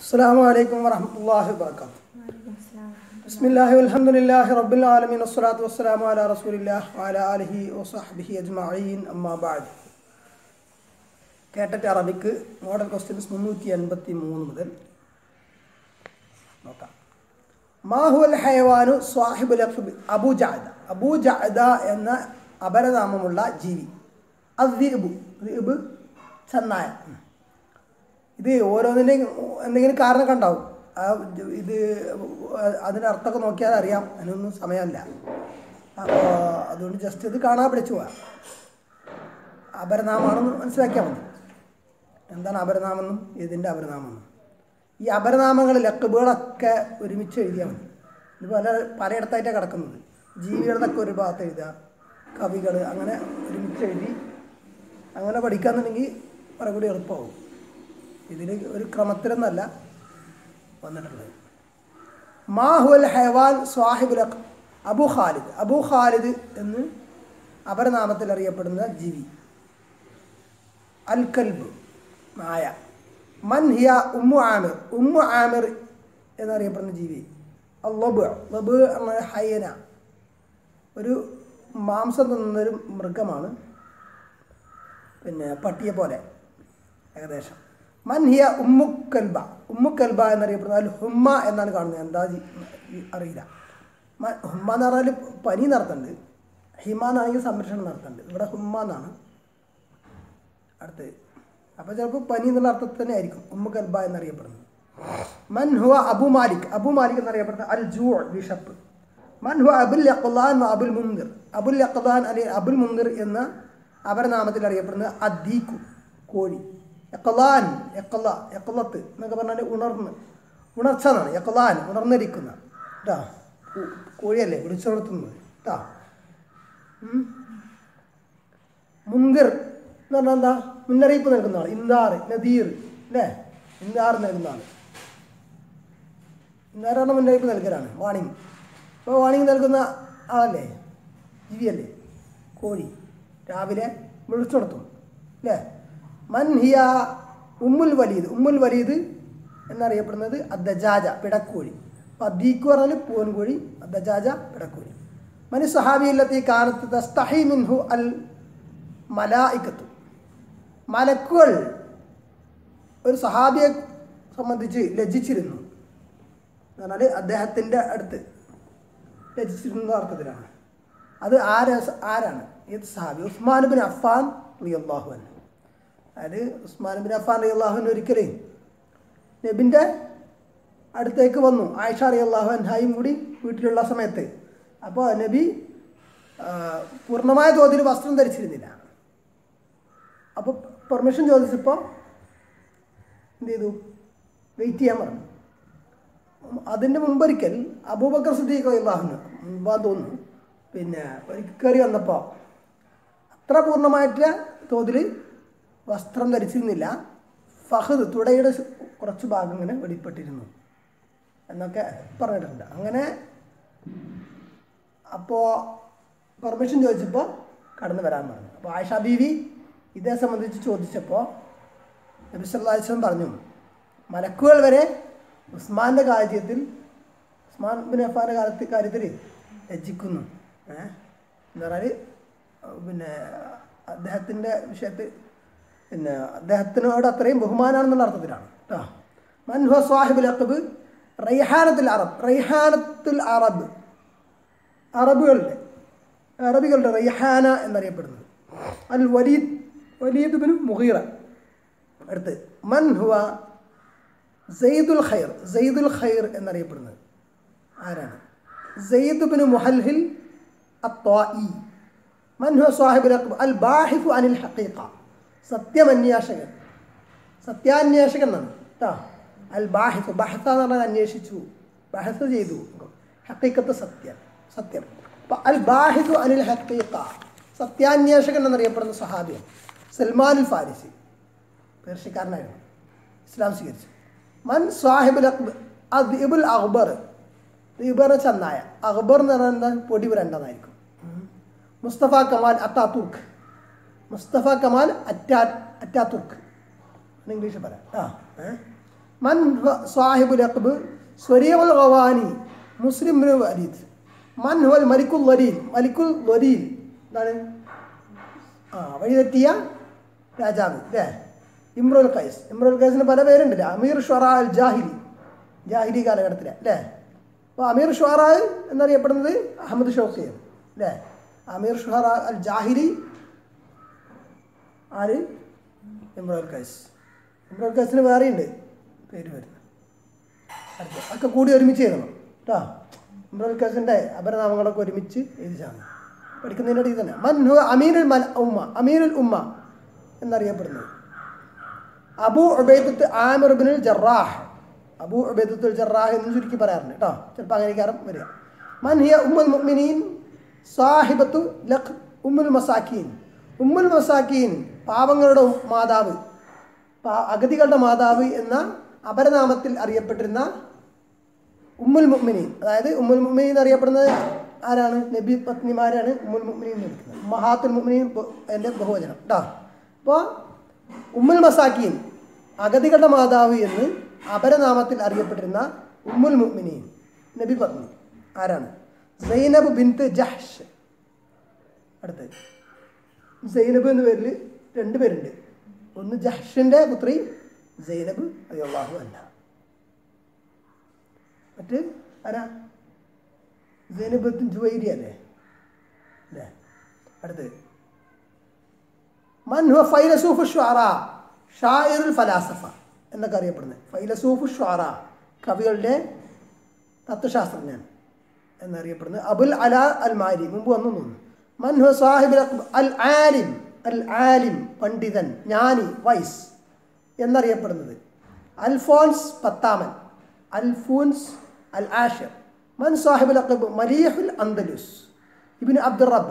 السلام عليكم ورحمة الله وبركاته بسم الله والحمد لله رب العالمين والصلاة والسلام على رسول الله وعلى آله وصحبه أجمعين أما بعد കേട്ടിട്ട് അറബിക്ക് model questions മുന്നൂറ്റി എൺപത്തി മൂന്ന് മുതൽ നോക്കാം മാഹുൽ ഹയവാനു സ്വാഹിബുൽ അഖ്ബ് അബു ജഅദ അബു ജഅദ എന്ന അപരനാമമുള്ള ജീവി അദ്ദീബ് ദീബ് ചെന്നായ ഇത് ഓരോന്നിൻ്റെയും എന്തെങ്കിലും കാരണമൊക്കെ ഉണ്ടാവും ആ ഇത് അതിൻ്റെ അർത്ഥമൊക്കെ നോക്കിയാൽ അറിയാം അതിനൊന്നും സമയമല്ല അപ്പോൾ അതുകൊണ്ട് ജസ്റ്റ് ഇത് കാണാൻ പഠിച്ചു പോവാം അപരനാമാണെന്ന് മനസ്സിലാക്കിയാൽ മതി എന്താണ് അപരനാമെന്നും ഇതിൻ്റെ അപരനാമെന്നും ഈ അപരനാമങ്ങൾ ലക്കബുകളൊക്കെ ഒരുമിച്ച് എഴുതിയാൽ മതി ഇത് പല പലയിടത്തായിട്ടാണ് കിടക്കുന്നത് ജീവികളുടെയൊക്കെ ഒരു ഭാഗത്ത് എഴുതുക കവികൾ അങ്ങനെ ഒരുമിച്ച് എഴുതി അങ്ങനെ പഠിക്കാന്നുണ്ടെങ്കിൽ കുറെ കൂടി എളുപ്പമാവും ഇതിൽ ഒരു ക്രമത്തിലൊന്നല്ല വന്നിട്ടുള്ളത് മാഹുൽ ഹൈവാൻ സ്വാഹിബുൽ അഖ് അബു ഖാലിദ് അബു ഖാലിദ് എന്ന് അപരനാമത്തിൽ അറിയപ്പെടുന്ന ജീവി അൽ കൽബ് നായ മൻ ഹിയ ഉമ്മു ആമിർ ഉമ്മു ആമിർ എന്നറിയപ്പെടുന്ന ജീവി ലബ് ലബ് എന്ന ഹയന ഒരു മാംസം തിന്നുന്നൊരു മൃഗമാണ് പിന്നെ പട്ടിയെ പോലെ ഏകദേശം മൻഹിയ ഉമ്മുക്കൽബ ഉമ്മുക്കൽബ എന്നറിയപ്പെടുന്ന അതിൽ ഹുമ്മ എന്നാണ് കാണുന്നത് എന്താ ജി- അറിയില്ല മ- ഹുമ്മ എന്ന് പറഞ്ഞാൽ പനി നടത്തുന്നുണ്ട് ഹിമ എന്നാണെങ്കിൽ സംരക്ഷണം നടത്തുന്നുണ്ട് ഇവിടെ ഹുമ്മ എന്നാണ് അടുത്ത് അപ്പോൾ ചിലപ്പോൾ പനി എന്നുള്ള അർത്ഥത്തിൽ തന്നെ ആയിരിക്കും ഉമ്മുക്കൽബ എന്നറിയപ്പെടുന്നത് മൻ ഹുവ അബു മാലിക് അബു മാലിക് എന്നറിയപ്പെടുന്ന അൽ ജൂ വിഷപ്പ് മൻ ഹുവ അബുൽ യഖ്ലാൻ അബുൽ മുന്തിർ അബുൽ യഖ്ലാൻ അല്ലെങ്കിൽ അബുൽ മുന്തിർ എന്ന അപരനാമത്തിൽ അറിയപ്പെടുന്നത് അദ്ദീഖു കോഴി യഖ്ലാൻ യഖ്ല യഖ്ലത്ത് എന്നൊക്കെ പറഞ്ഞാൽ ഉണർന്ന് ഉണർച്ച എന്നാണ് യഖ്ലാൻ ഉണർന്നിരിക്കുന്ന കേട്ടോ കോ- കോഴിയല്ലേ വിളിച്ചുണർത്തുന്നത് കേട്ടോ മുന്തിർ എന്ന് പറഞ്ഞാൽ എന്താ മുന്നറിയിപ്പ് നൽകുന്ന ആൾ ഇന്ദാർ നദീർ അല്ലേ ഇന്ദാർ നൽകുന്ന ആൾ ഇന്ദാർ പറഞ്ഞ മുന്നറിയിപ്പ് നൽകലാണ് വാണിംഗ് അപ്പോൾ വാണിംഗ് നൽകുന്ന ആളല്ലേ ജീവിയല്ലേ കോഴി രാവിലെ വിളിച്ചുണർത്തും അല്ലേ മൻഹിയ ഉമ്മുൽ വലീദ് ഉമ്മുൽ വലീദ് എന്നറിയപ്പെടുന്നത് അദ്ദജാജ പിടക്കോഴി അപ്പോൾ അദ്ദീക്ക് പറഞ്ഞാൽ പൂവൻകോഴി അദ്ദജാജ പിടക്കോഴി മനു സഹാബിയില്ലത്തി കാലത്ത് തസ്തഹി മിൻഹു അൽ മലായിക്കത്തു മലക്കുകൾ ഒരു സഹാബിയെ സംബന്ധിച്ച് ലജ്ജിച്ചിരുന്നു എന്ന് പറഞ്ഞാൽ അദ്ദേഹത്തിൻ്റെ അടുത്ത് ലജ്ജിച്ചിരുന്ന അർത്ഥത്തിലാണ് അത് ആരാ ആരാണ് ഏത് സഹാബി ഉസ്മാൻ ബിൻ അഫാൻ റിയല്ലാഹു അൻ അതായത് ഉസ്മാൻ ബിൻ അഫാൻ റിയല്ലാഹുവിന് ഒരിക്കലേ നബിൻ്റെ അടുത്തേക്ക് വന്നു ആയിഷ റിയല്ലാഹു അൻഹായും കൂടി വീട്ടിലുള്ള സമയത്ത് അപ്പോൾ നബി ആ, പൂർണ്ണമായ തോതിൽ വസ്ത്രം ധരിച്ചിരുന്നില്ല അപ്പോൾ പെർമിഷൻ ചോദിച്ചപ്പോൾ എന്ത് ചെയ്തു വെയിറ്റ് ചെയ്യാൻ പറഞ്ഞു അതിൻ്റെ മുമ്പൊരിക്കൽ അബൂബക്കർ സിദ്ദീഖ് അള്ളാഹുന് മുമ്പാന്ന് തോന്നുന്നു പിന്നെ ഒരിക്കൽ കയറി വന്നപ്പോൾ അത്ര പൂർണ്ണമായിട്ട് തോതിൽ വസ്ത്രം ധരിച്ചിരുന്നില്ല ഫഹദ് തുടയുടെ സ് കുറച്ച് ഭാഗം ഇങ്ങനെ വെളിപ്പെട്ടിരുന്നു എന്നൊക്കെ പറഞ്ഞിട്ടുണ്ട് അങ്ങനെ അപ്പോൾ പെർമിഷൻ ചോദിച്ചപ്പോൾ കടന്നു വരാൻ പറഞ്ഞു അപ്പോൾ ആയിഷ ബീവി ഇതേ സംബന്ധിച്ച് ചോദിച്ചപ്പോൾ നബി സല്ലല്ലാഹു അലൈഹി വസല്ലം പറഞ്ഞു മലക്കുകൾ വരെ ഉസ്മാൻ്റെ കാര്യത്തിൽ ഉസ്മാൻ ബിൻ അഫാൻ്റെ കാലത്ത് കാര്യത്തിൽ ലജ്ജിക്കുന്നു ഏഹ് എന്താ പറഞ്ഞാൽ പിന്നെ അദ്ദേഹത്തിൻ്റെ വിഷയത്തിൽ പിന്നെ അദ്ദേഹത്തിനോട് അത്രയും ബഹുമാനാണെന്നുള്ള അർത്ഥത്തിലാണ് കേട്ടോ മൻഹു സ്വാഹിബുൽ അഖബ് റൈഹാനത്തുൽ അറബ് റൈഹാനത്തുൽ അറബ് അറബുകളുടെ അറബികളുടെ റൈഹാന എന്നറിയപ്പെടുന്നത് al Walid Walid bin Mughira അടുത്ത് മൻ ഹുവ സെയ്ദുൽ ഖൈർ സെയ്ദുൽ ഖൈർ എന്നറിയപ്പെടുന്നത് ആരാണ് സെയ്ദ് ബിൻ മുഹൽഹിൽ അത്വായി മൻ ഹുവ സാഹിബുൽ അഖ്ബ അൽ ബാഹിഫു അനിൽ ഹഖീഖ സത്യമന്വേഷകൻ സത്യാന്വേഷകൻ എന്നാണ് കേട്ടോ അൽ ബാഹിഫ് ബഹത്ത എന്ന് പറഞ്ഞാൽ അന്വേഷിച്ചു ബഹത്ത് ചെയ്തു ഹക്കീക്കത്ത് സത്യം സത്യം അപ്പം അൽ ബാഹിദു അനിൽ ഹക്കീക്ക സത്യാന്വേഷകൻ എന്നറിയപ്പെടുന്ന സഹാബിയൻ സൽമാൻ അൽ ഫാരിസി പേർഷ്യക്കാരനായിരുന്നു ഇസ്ലാം സ്വീകരിച്ചു മൻ സാഹിബുൽ അക്ബർ അദ്ബുൽ അക്ബർ ദീബർ ചന്നായ അക്ബർ എന്ന് പറഞ്ഞാൽ എന്താ പൊടി വരണ്ടെന്നായിരിക്കും Mustafa Kemal Ataturk Mustafa Kemal Ata Ataturk English പറയാം ആ ഏ മൻ ഹുവ സാഹിബുൽ അഖ്ബ് സ്വരീഉൽ ഗവാനി മുസ്ലിം ബിൻ വലീദ് മൻ ഹുവൽ മലിക്കുൽ വലീൽ മലിക്കുൽ വലീൽ എന്താണ് ആ വഴിതെറ്റിയ രാജാവ് അല്ലേ ഇമ്രുൽ ഖൈസ് ഇമ്രുൽ ഖൈസിന് പല പേരുണ്ട് അമീർ ഷൊറ അൽ ജാഹിലി ജാഹിലി കാലഘട്ടത്തിലെ അല്ലേ അപ്പോൾ അമീർ ഷുഹറ എന്നറിയപ്പെടുന്നത് അഹമ്മദ് ഷോക്കിയാണ് അല്ലേ അമീർ ഷുഹറ അൽ ജാഹിലി ആര് ഇമ്രുൽ ഖൈസ് ഇമ്രുൽ ഖൈസിന് വേറെയുണ്ട് പേര് വരുന്നത് അടുത്ത ഒക്കെ കൂടി ഒരുമിച്ച് എഴുതണം കേട്ടോ ഇമ്രുൽ ഖൈസിൻ്റെ അപരനാമങ്ങളൊക്കെ ഒരുമിച്ച് എഴുതിച്ചാണ് പഠിക്കുന്നതിൻ്റെ ഇടയിൽ തന്നെ മൻഹു അമീനുൽ മൽ ഉമ്മ അമീനുൽ ഉമ്മ എന്നറിയപ്പെടുന്നത് അബു ഉബൈദത്ത് ആമിർ ബിനുൽ ജറാഹ് അബു ഉബൈദത്തുൽ ജറാഹ് എന്ന് ചുരുക്കി പറയാറുണ്ട് കേട്ടോ ചിലപ്പോൾ അങ്ങനെക്കാരം വരിക മൻഹിയ ഉമ്മുൽ മുഅ്മിനീൻ സാഹിബത്തു ലഖ് ഉമ്മുൽ മസാക്കീൻ ഉമ്മുൽ മസാക്കീൻ പാവങ്ങളുടെ മാതാവ് പാ അഗതികളുടെ മാതാവ് എന്ന അപരനാമത്തിൽ അറിയപ്പെട്ടിരുന്ന ഉമ്മുൽ മുഅ്മിനീൻ അതായത് ഉമ്മുൽ മുഅ്മിനീൻ എന്നറിയപ്പെടുന്നത് ആരാണ് നബി പത്നിമാരാണ് ഉമ്മുൽ മുഅ്മിനീൻ എന്ന് വിളിക്കുന്നത് മഹാത്തുൽ മുഅ്മിനീൻ ബ- എൻ്റെ ബഹുവചനം കേട്ടോ അപ്പോൾ ഉമ്മുൽ മസാക്കീൻ അഗതികളുടെ മാതാവ് എന്ന് അപരനാമത്തിൽ അറിയപ്പെട്ടിരുന്ന ഉമ്മുൽ മുഅ്മിനീൻ നബി പത്നി ആരാണ് സൈനബ് ബിൻത്ത് ജഹ്ഷ് അടുത്ത് സൈനബ് എന്ന പേരിൽ രണ്ട് പേരുണ്ട് ഒന്ന് ജഹ്ഷിൻ്റെ പുത്രി സൈനബ് അയ്യാഹു അല്ല മറ്റ് ആരാ സൈനബ് ജുവൈരി അല്ലേ അല്ലേ അടുത്ത് മൻ ഹുവ ഫൈലസൂഫ് ഷ്വാറ ഷായറുൽ ഫലാസഫ എന്നൊക്കെ അറിയപ്പെടുന്നത് ഫൈലസൂഫ് ഷ്വാറ കവികളുടെ തത്വശാസ്ത്രജ്ഞൻ എന്നറിയപ്പെടുന്നത് അബുൽ അല അൽ മാരി മുമ്പ് വന്നു തോന്നുന്നു മൻ ഹുവ സാഹിബ് അൽ ആലിം അൽ ആലിം പണ്ഡിതൻ ജ്ഞാനി വൈസ് എന്നറിയപ്പെടുന്നത് അൽഫോൻസ് പത്താമൻ അൽഫൂൻസ് അൽ ആഷിർ മൻ സാഹിബുൽ അഖബ് മലീഹുൽ അന്തലുസ് ഇബിൻ അബ്ദുർ റബ്ബ്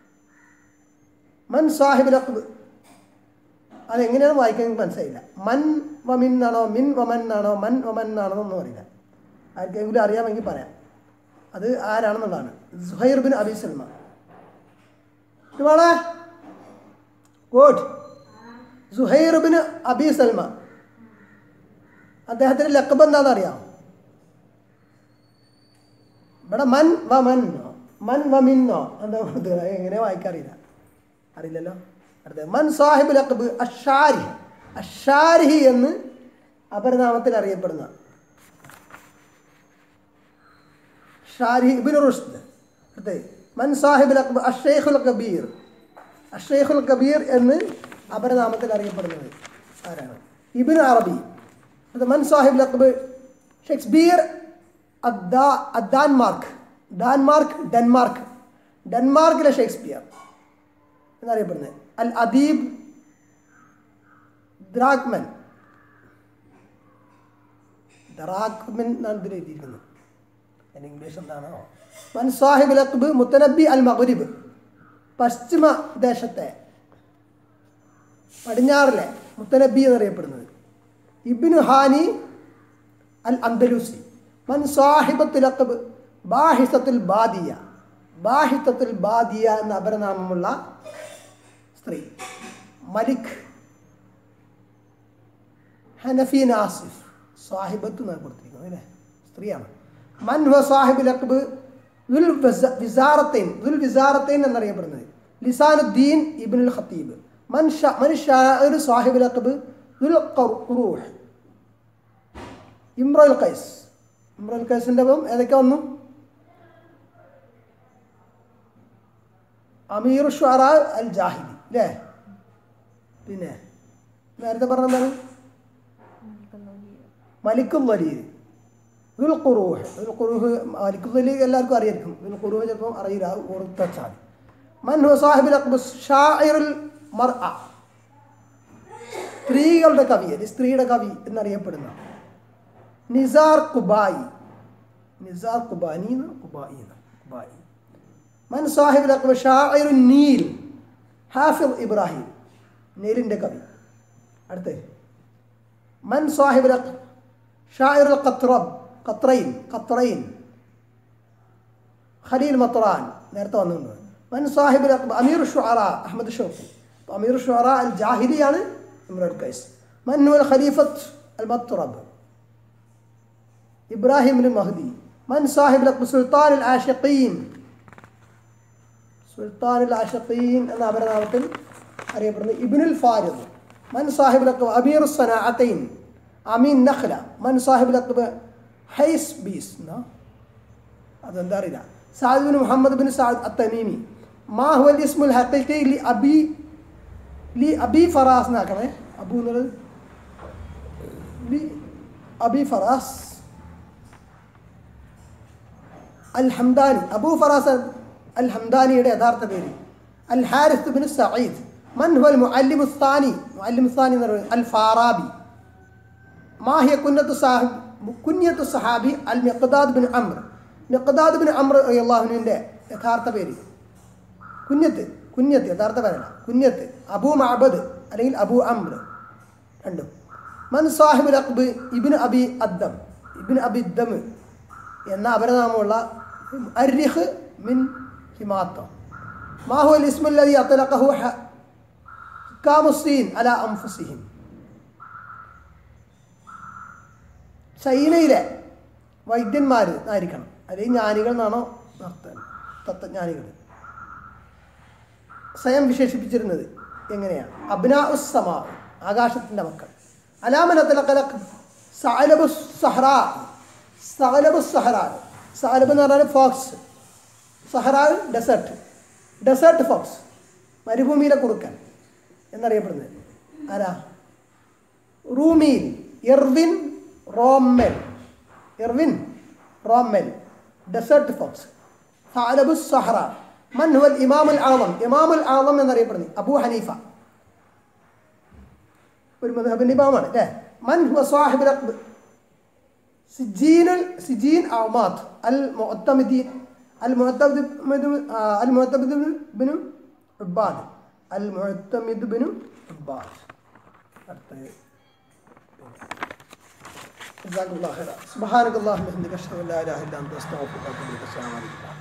മൻ സാഹിബുൽ അഖബ് അതെങ്ങനെയാണ് വായിക്കാൻ എനിക്ക് മനസ്സിലായില്ല മൻ വമിൻ എന്നാണോ മിൻ വമൻ എന്നാണോ മൻ വമൻ എന്നാണോ ഒന്നും അറിയില്ല ആർക്കെങ്കിലും അറിയാമെങ്കിൽ പറയാം അത് ആരാണെന്നുള്ളതാണ് സുഹൈർ ബിൻ അബി സൽമ ഇതുവാളെ good Zuhair bin Abi Sulma അദ്ദേഹത്തിൻ്റെ ലക്കബ് എന്താണെന്ന് അറിയാം ഇവിടെ മൻ വ മന്നോ മൻ വ മിന്നോ എന്താ ഇത് എങ്ങനെ വായിക്കാറിയില്ല അറിയില്ലല്ലോ അടുത്ത മൻ സാഹിബ് ലക്കബ് അഷാരി അഷാരിഹി എന്ന് അപരനാമത്തിൽ അറിയപ്പെടുന്ന ഷാരിഹി ഇബിൻ റുഷ്ദ് അടുത്ത് മൻ സാഹിബ് ലക്കബ് അഷേഖുൽ കബീർ അഷേഖുൽ കബീർ എന്ന് അപരനാമത്തിൽ അറിയപ്പെടുന്നത് ആരാണ് ഇബിൻ അറബി അത് മൻ സാഹിബ് ലക്കബ് ഷേക്സ്പിയർ അദ്ദാ അദ്ദാൻമാർക്ക് ഡാൻമാർക്ക് ഡെൻമാർക്ക് ഡെൻമാർക്കിലെ ഷേക്സ്പിയർ എന്നറിയപ്പെടുന്നത് അൽ അദീബ് ദ്രാഗ്മൻ ദറാഖ്മൻ എന്നാണ് ഇതിൽ എഴുതിയിരിക്കുന്നത് അതിന് ഇംഗ്ലീഷ് എന്താണോ മൻ സാഹിബ് ലഖ്ബ് മുത്തനബി അൽ മഗ്രിബ് പശ്ചിമ ദേശത്തെ പടിഞ്ഞാറിലെ മുത്തനബി എന്നറിയപ്പെടുന്നത് ഇബ്നു ഹാനി അൽ അന്തലൂസി മൻ സാഹിബത്ത് ലഖബ് ബാഹിസത്തുൽ ബാദിയ ബാഹിസത്തുൽ ബാദിയ എന്ന അപരനാമമുള്ള സ്ത്രീ മലിക് ഹനഫി നാസിഫ് സാഹിബത്ത് എന്നാണ് കൊടുത്തിരിക്കുന്നത് അല്ലേ സ്ത്രീയാണ് മൻ ഹുവ സാഹിബ് ലഖബ് ദുൽ വിസ- വിസാറത്തൈൻ ദുൽ വിസാറത്തൈൻ എന്നറിയപ്പെടുന്നത് ലിസാനുദ്ദീൻ ഇബ്നുൽ ഖത്തീബ് മൻ ഷാ മൻ ഷാഇർ സാഹിബ് ലഖബ് ദുൽ ഖറു- ഖുറൂഹ് ഇമ്രുൽ ഖൈസ് ഇമ്രുൽ ഖൈസിൻ്റെ ഒപ്പം ഏതൊക്കെ വന്നു അമീർ ഷുറ അൽ ജാഹിദി അല്ലേ പിന്നെ നേരത്തെ പറഞ്ഞ എന്താണ് മലിക്കുൽ വലീദ് ദുൽ ഖുറൂഹ് ദുൽ ഖുറൂഹ് മലിക്കുൽ വലീദ് എല്ലാവർക്കും അറിയായിരിക്കും ദുൽ ഖുറൂഹ് ചിലപ്പോൾ അറിയില്ല അത് ഓർത്താൽ മൻ ഹുവ സാഹിബുൽ അക്ബർ ഷാഇറുൽ മർഅ സ്ത്രീകളുടെ കവി അല്ലെങ്കിൽ സ്ത്രീയുടെ കവി എന്നറിയപ്പെടുന്ന നിസാർ കുബായി നിസാർ കുബാനി എന്ന് കുബായി എന്ന് കുബായി മൻ സാഹിബ് അക്ബർ ഷാഇറു നീൽ ഹാഫിദ് ഇബ്രാഹിം നീലിൻ്റെ കവി അടുത്ത് മൻ സാഹിബ് അക്ബർ ഷാഇർ ഖത്രബ് ഖത്രൈൻ ഖത്രൈൻ ഖലീൽ മത്രാൻ നേരത്തെ വന്നിട്ടുണ്ട് മൻ സാഹിബ് അക്ബർ അമീർ ഷുഅറ അഹമ്മദ് ഷൗക്കി അപ്പോൾ അമീർ ഷുഅറ അൽ ജാഹിലിയാണ് ഇമ്രുൽ ഖൈസ് മൻ ഹുവൽ ഖലീഫത്ത് അൽ മത്രബ് ഇബ്രാഹിം ബിൻ മഹദി മൻ സാഹിബ് ലഖ്ബ് സുൽത്താനുൽ ആഷിഖീൻ സുൽത്താനുൽ ആഷിഖീൻ എന്ന അപരനാമത്തിൽ അറിയപ്പെടുന്നത് ഇബ്നുൽ ഫാരിദ് മൻ സാഹിബ് ലഖ്ബ് അമീർ സനാഅത്തൈൻ അമീൻ നഖ്ല മൻ സാഹിബ് ലഖ്ബ് ഹൈസ് ബീസ് എന്നാ അതെന്താ അറിയില്ല Saad bin Muhammad bin Saad Attamimi മാ ഹുവൽ ഇസ്മുൽ ഹഖീഖി ലി അബി ലി അബി ഫറാസ് എന്നാക്കണേ അബു എന്നുള്ളത് ലി അബി ഫറാസ് അൽ ഹംദാനി അബൂ ഫറാസ് അൽ ഹംദാനിയുടെ യഥാർത്ഥ പേര് അൽ ഹാരിസ് ബിൻ സഈദ് മൻ ഹുവൽ മുഅല്ലിം ഉസ്താനി മുഅല്ലിം ഉസ്താനി എന്ന് പറയുന്നത് അൽ ഫാറാബി മാഹിയ കുന്നത്തു സാഹിബ് കുഞ്ഞത്തു സഹാബി അൽ മിഖ്ദാദ് ബിൻ അമ്ര മിഖ്ദാദ് ബിൻ അമ്ര അള്ളാഹുവിൻ്റെ യഥാർത്ഥ പേര് കുഞ്ഞത്ത് കുഞ്ഞത്ത് യഥാർത്ഥ പേരല്ല കുഞ്ഞത്ത് അബു മഅബദ് അല്ലെങ്കിൽ അബു അമ്ര രണ്ടും മൻ സാഹിബ് അക്ബ് ഇബിൻ അബി അദ്ദം ഇബിൻ അബി ദം എന്ന അപരനാമമുള്ള അരിഹ് മിൻ ഹിമാത്ത മാഹു അൽ ഇസ്മുല്ലതി അത്തലഖഹു കാമുസീൻ അല അംഫുസിഹിം ചൈനയിലെ വൈദ്യന്മാർ ആയിരിക്കണം അല്ലെങ്കിൽ ജ്ഞാനികൾ എന്നാണോ അർത്ഥം തത്വജ്ഞാനികൾ സ്വയം വിശേഷിപ്പിച്ചിരുന്നത് എങ്ങനെയാണ് അബ്നാ ഉസ്സമാ ആകാശത്തിൻ്റെ മക്കൾ അലാമനത്തിലക്കലക്ക് സാലബു സഹറ സഹലബു സഹറ സഹലബ് എന്ന് പറഞ്ഞാൽ ഫോക്സ് സഹറ ഡെസേർട്ട് ഡെസേർട്ട് ഫോക്സ് മരുഭൂമിയിലെ കുറുക്കൻ എന്നറിയപ്പെടുന്നത് ആരാ റൂമിയിൽ Erwin Rommel Erwin Rommel desert fox സാലബു സഹറ മൻ ഹുവൽ ഇമാമുൽ ആളം ഇമാമുൽ ആളം എന്നറിയപ്പെടുന്നത് അബൂ ഹനീഫ ഒരു മധുഹബിൻ്റെ ഇമാമാണ് അല്ലേ മൻ ഹുവ സാഹിബ് അക്ബ് സിജീൻ സിജീൻ അമാത്ത് അൽ മുഅത്തമിദീൻ al Mutamid al Mutamid ibn Abbad al Mutamid ibn Abbad അടുത്ത جزاك الله خيرا سبحانك اللهم وبحمدك اشهد ان لا اله الا انت استغفرك واتوب اليك السلام عليكم